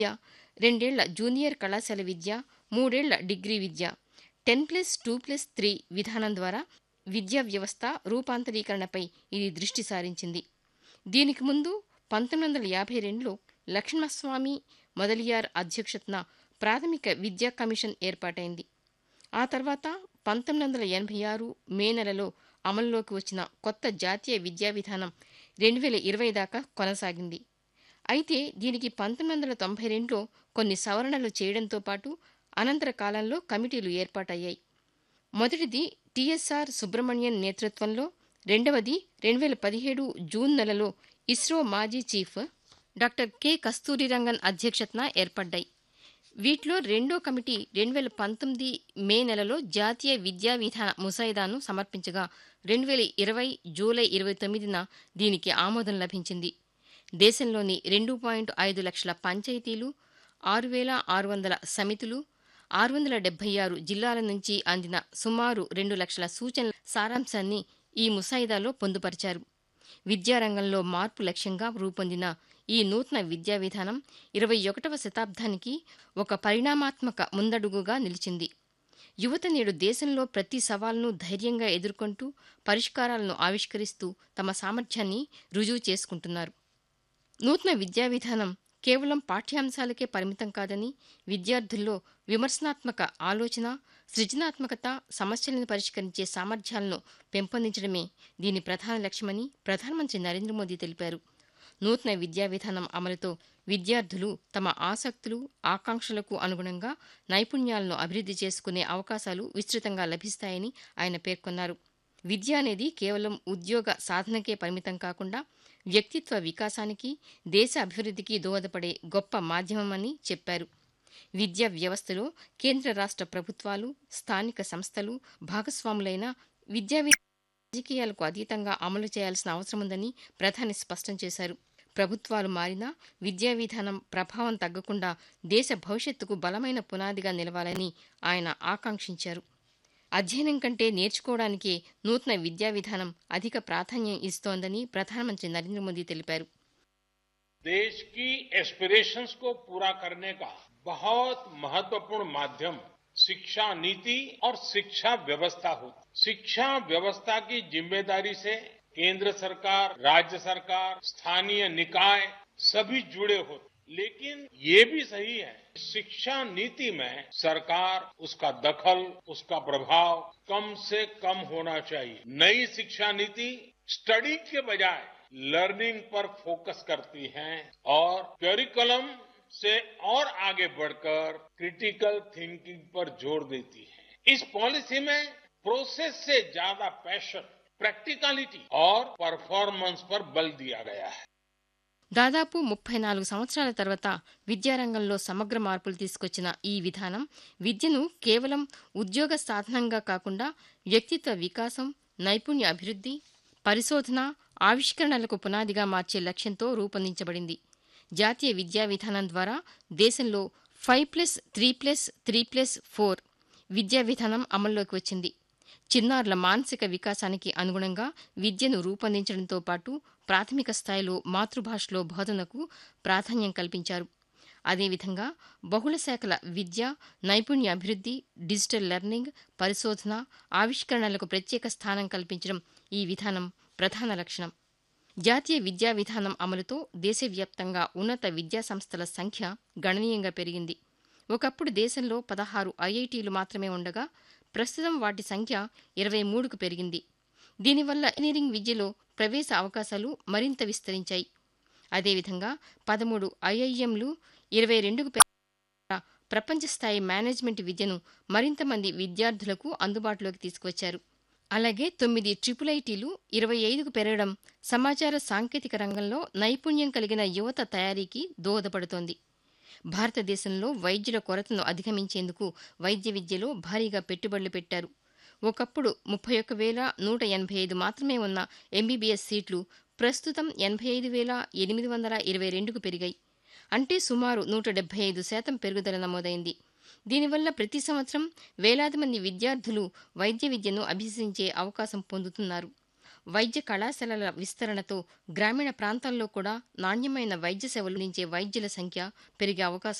రెండేళ్ల జూనియర్ కళాశాల విద్య మూడేళ్ల డిగ్రీ విద్య ten plus two plus three విధానం ద్వారా విద్యా వ్యవస్థ రూపాంతరీకరణపై ఇది దృష్టి సారించింది దీనికి ముందు పంతొమ్మిది వందల యాభై రెండులో లక్ష్మణస్వామి మొదలియార్ అధ్యక్షతన ప్రాథమిక విద్యా కమిషన్ ఏర్పాటైంది ఆ తర్వాత పంతొమ్మిది వందల ఎనభై ఆరు మే నెలలో అమలులోకి వచ్చిన కొత్త జాతీయ విద్యా విధానం రెండు వేల ఇరవై దాకా కొనసాగింది అయితే దీనికి పంతొమ్మిది వందల తొంభై రెండులో కొన్ని సవరణలు చేయడంతో పాటు అనంతర కాలంలో కమిటీలు ఏర్పాటయ్యాయి మొదటిది టిఎస్ఆర్ సుబ్రహ్మణ్యన్ నేతృత్వంలో రెండవది రెండు వేల పదిహేడు జూన్ నెలలో ఇస్రో మాజీ చీఫ్ డాక్టర్ కె కస్తూరిరంగన్ అధ్యక్షతన ఏర్పడ్డాయి వీటిలో రెండో కమిటీ రెండు వేల పంతొమ్మిది మే నెలలో జాతీయ విద్యా విధాన ముసాయిదాను సమర్పించగా రెండు వేల ఇరవై జూలై ఇరవై తొమ్మిదిన దీనికి ఆమోదం లభించింది దేశంలోని రెండు పాయింట్ ఐదు లక్షల పంచాయతీలు ఆరు వేల ఆరు వందల సమితులు ఆరు వందల డెబ్బై ఆరు జిల్లాల నుంచి అందిన సుమారు రెండు లక్షల సూచనల సారాంశాన్ని ఈ ముసాయిదాలో పొందుపరిచారు విద్యారంగంలో మార్పు లక్ష్యంగా రూపొందిన ఈ నూతన విద్యా విధానం ఇరవై ఒకటవ శతాబ్దానికి ఒక పరిణామాత్మక ముందడుగుగా నిలిచింది యువత నేడు దేశంలో ప్రతి సవాల్ను ధైర్యంగా ఎదుర్కొంటూ పరిష్కారాలను ఆవిష్కరిస్తూ తమ సామర్థ్యాన్ని రుజువు చేసుకుంటున్నారు నూతన విద్యా విధానం కేవలం పాఠ్యాంశాలకే పరిమితం కాదని విద్యార్థుల్లో విమర్శనాత్మక ఆలోచన సృజనాత్మకత సమస్యలను పరిష్కరించే సామర్థ్యాలను పెంపొందించడమే దీని ప్రధాన లక్ష్యమని ప్రధానమంత్రి నరేంద్ర మోదీ తెలిపారు నూతన విద్యా విధానం అమలుతో విద్యార్థులు తమ ఆసక్తులు ఆకాంక్షలకు అనుగుణంగా నైపుణ్యాలను అభివృద్ధి చేసుకునే అవకాశాలు విస్తృతంగా లభిస్తాయని ఆయన పేర్కొన్నారు విద్య అనేది కేవలం ఉద్యోగ సాధనకే పరిమితం కాకుండా వ్యక్తిత్వ వికాసానికి దేశ అభివృద్ధికి దోహదపడే గొప్ప మాధ్యమమని చెప్పారు విద్యా వ్యవస్థలో కేంద్ర రాష్ట్ర ప్రభుత్వాలు స్థానిక సంస్థలు భాగస్వాములైన విద్యా రాజకీయాలకు అతీతంగా అమలు చేయాల్సిన అవసరముందని ప్రధాని స్పష్టం చేశారు ప్రభుత్వాలు మారినా విద్యా విధానం ప్రభావం తగ్గకుండా దేశ భవిష్యత్తుకు బలమైన పునాదిగా నిలవాలని ఆయన ఆకాంక్షించారు అధ్యయనం కంటే నేర్చుకోవడానికే నూతన విద్యా విధానం అధిక ప్రాధాన్యం ఇస్తోందని ప్రధానమంత్రి నరేంద్ర మోదీ తెలిపారు देश की एस्पिरेशंस को पूरा करने का बहुत महत्वपूर्ण माध्यम शिक्षा नीति और शिक्षा व्यवस्था होती शिक्षा व्यवस्था की जिम्मेदारी से केंद्र सरकार राज्य सरकार स्थानीय निकाय सभी जुड़े होते लेकिन ये भी सही है शिक्षा नीति में सरकार उसका दखल उसका प्रभाव कम से कम होना चाहिए नई शिक्षा नीति स्टडी के बजाय लर्निंग पर फोकस करती है और करिकुलम से और आगे बढ़कर क्रिटिकल थिंकिंग पर जोर देती है इस पॉलिसी में प्रोसेस से ज्यादा पैशन प्रैक्टिकलिटी और परफॉर्मेंस पर बल दिया गया है దాదాపు ముప్పై నాలుగు సంవత్సరాల తర్వాత విద్యారంగంలో సమగ్ర మార్పులు తీసుకొచ్చిన ఈ విధానం విద్యను కేవలం ఉద్యోగ సాధనంగా కాకుండా వ్యక్తిత్వ వికాసం నైపుణ్య అభివృద్ధి పరిశోధన ఆవిష్కరణలకు పునాదిగా మార్చే లక్ష్యంతో రూపొందించబడింది జాతీయ విద్యా విధానం ద్వారా దేశంలో five plus three plus three plus four విద్యా విధానం అమల్లోకి వచ్చింది చిన్నారుల మానసిక వికాసానికి అనుగుణంగా విద్యను రూపొందించడంతో పాటు ప్రాథమిక స్థాయిలో మాతృభాషలో బోధనకు ప్రాధాన్యం కల్పించారు అదేవిధంగా బహుళ శాఖల విద్య నైపుణ్య అభివృద్ధి డిజిటల్ లెర్నింగ్ పరిశోధన ఆవిష్కరణలకు ప్రత్యేక స్థానం కల్పించడం ఈ విధానం ప్రధాన లక్షణం జాతీయ విద్యా విధానం అమలుతో దేశవ్యాప్తంగా ఉన్నత విద్యా సంస్థల సంఖ్య గణనీయంగా పెరిగింది ఒకప్పుడు దేశంలో పదహారు ఐఐటీలు మాత్రమే ఉండగా ప్రస్తుతం వాటి సంఖ్య ఇరవై మూడుకు పెరిగింది దీనివల్ల ఇంజనీరింగ్ విద్యలో ప్రవేశ అవకాశాలు మరింత విస్తరించాయి అదేవిధంగా పదమూడు ఐఐఎంలు ఇరవై రెండుకు ప్రపంచ స్థాయి మేనేజ్మెంట్ విద్యను మరింత మంది విద్యార్థులకు అందుబాటులోకి తీసుకువచ్చారు అలాగే తొమ్మిది ట్రిపుల్ ఐటీలు ఇరవై ఐదుకు పెరగడం సమాచార సాంకేతిక రంగంలో నైపుణ్యం కలిగిన యువత తయారీకి దోహదపడుతోంది భారతదేశంలో వైద్యుల కొరతను అధిగమించేందుకు వైద్య విద్యలో భారీగా పెట్టుబడులు పెట్టారు ఒకప్పుడు ముప్పై ఒక్క వేల నూట ఎనభై ఐదు మాత్రమే ఉన్న ఎంబీబీఎస్ సీట్లు ప్రస్తుతం ఎనభై ఐదు వేల ఎనిమిది వందల ఇరవై రెండుకు పెరిగాయి అంటే సుమారు నూట డెబ్బై ఐదు శాతం పెరుగుదల నమోదైంది దీనివల్ల ప్రతి సంవత్సరం వేలాది మంది విద్యార్థులు వైద్య విద్యను అభ్యసించే అవకాశం పొందుతున్నారు వైద్య కళాశాలల విస్తరణతో గ్రామీణ ప్రాంతాల్లో కూడా నాణ్యమైన వైద్య సేవలు అందించే వైద్యుల సంఖ్య పెరిగే అవకాశం